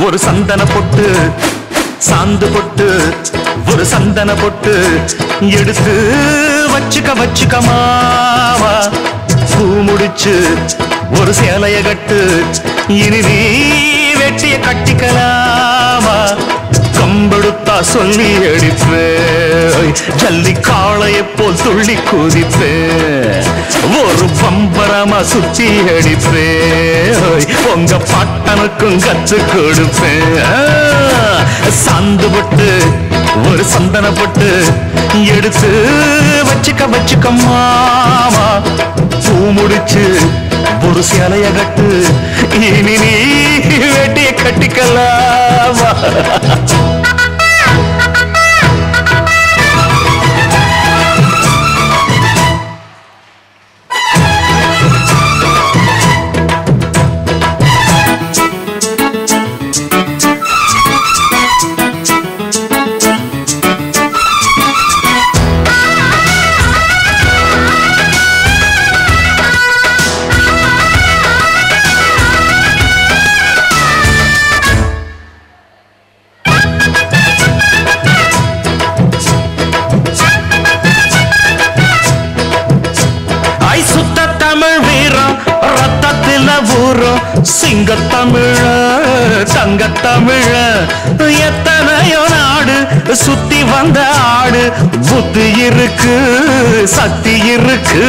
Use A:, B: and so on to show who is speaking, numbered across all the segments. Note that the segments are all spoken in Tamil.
A: ஒரு சந்தன பொட்டு சாந்து பொட்டு ஒரு சந்தன பொட்டு எடுத்து வச்சுக்க வச்சுக்க மாவா பூ முடிச்சு ஒரு சேலைய கட்டு இனி நீ வெட்டிய கட்டிக்கலாமா கம்பெடுத்தா சொல்லி அடிப்பேன் ஜல்லி காளையை போல் துள்ளி குதிப்பேன் ஒரு பம்பரமா சுத்தி அடிப்பேன் உங்க பட்டனுக்கும் கத்து கொடுப்பேன் சாந்து பட்டு ஒரு சந்தன பட்டு எடுத்து வச்சுக்க வச்சுக்க மாமா பூ முடிச்சு ஒரு சேலைய கட்டு இனி நீ வெட்டிய கட்டிக்கலாமா ஐ சுத்த தமிழ் வீரம் ரத்தத்தில ஊரும் சிங்க தமிழ தங்க தமிழ எத்தனையோ நாடு சுத்தி வந்த ஆடு புத்தி இருக்கு சக்தி இருக்கு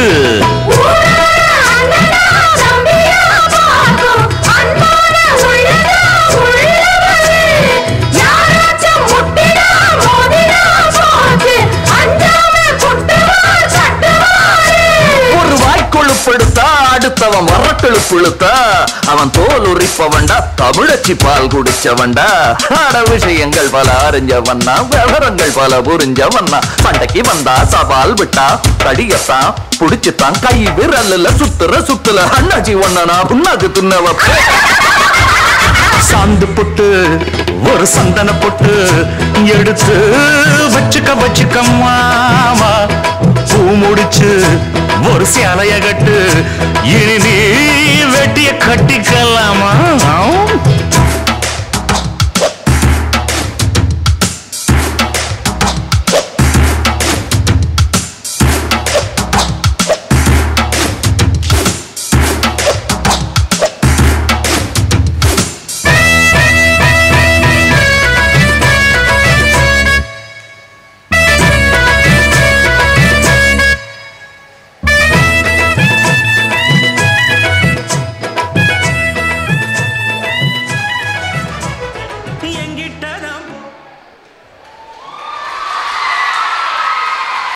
B: ஒரு வாய்க்கொழுப்படுத்தா அடுத்தவன் வரக்கெழுப்புழுத்தா அவன் தோல் உரிப்பவன்டா தமிழச்சி பால் குடிச்சவன்டா ஆட விஷயங்கள் பல அறிஞ்சவன்னா விவரங்கள் பல புரிஞ்சவன்னா சண்டைக்கு வந்தா சவால் விட்டா கடியத்தான் புடிச்சுத்தான் கை விரல்ல சுத்துற சுத்துல அண்ணாச்சி ஒண்ணனா புண்ணாக்கு துண்ணவ
A: சாந்து பொட்டு ஒரு சந்தன பொட்டு எடுத்து வச்சுக்க வச்சுக்க மாமா பூ முடிச்சு ஒரு சேலைய கட்டு இனி நீ வெட்டிய கட்டிக்கலாமா